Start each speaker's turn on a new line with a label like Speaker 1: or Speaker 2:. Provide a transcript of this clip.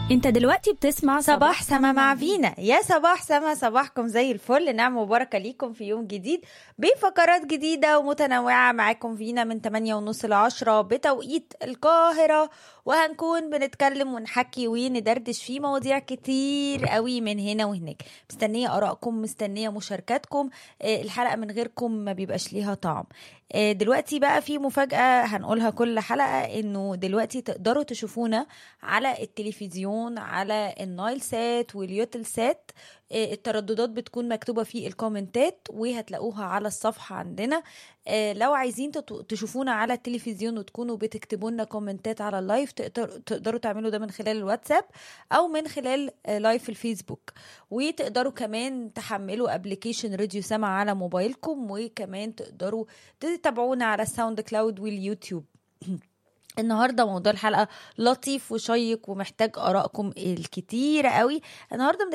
Speaker 1: انت دلوقتي بتسمع
Speaker 2: صباح سما مع فينا يا صباح سما صباحكم زي الفل نعم وبركة ليكم في يوم جديد بفقرات جديدة ومتنوعة معاكم فينا من 8 ونص ل 10 بتوقيت القاهرة وهنكون بنتكلم ونحكي وندردش في مواضيع كتير قوي من هنا وهناك مستنية آرائكم مستنية مشاركاتكم آه، الحلقة من غيركم ما بيبقاش ليها طعم آه، دلوقتي بقى في مفاجأة هنقولها كل حلقة انه دلوقتي تقدروا تشوفونا على التلفزيون على النايل سات واليوتل سات آه، الترددات بتكون مكتوبة في الكومنتات وهتلاقوها على الصفحة عندنا آه، لو عايزين تت- تشوفونا على التلفزيون وتكونوا بتكتبوا لنا كومنتات على اللايف تقدر- تقدروا تعملوا ده من خلال الواتساب او من خلال آه، لايف الفيسبوك وتقدروا كمان تحملوا ابلكيشن راديو سما على موبايلكم وكمان تقدروا تتابعونا على الساوند كلاود واليوتيوب النهارده موضوع الحلقه لطيف وشيق ومحتاج ارائكم الكتيره قوي النهارده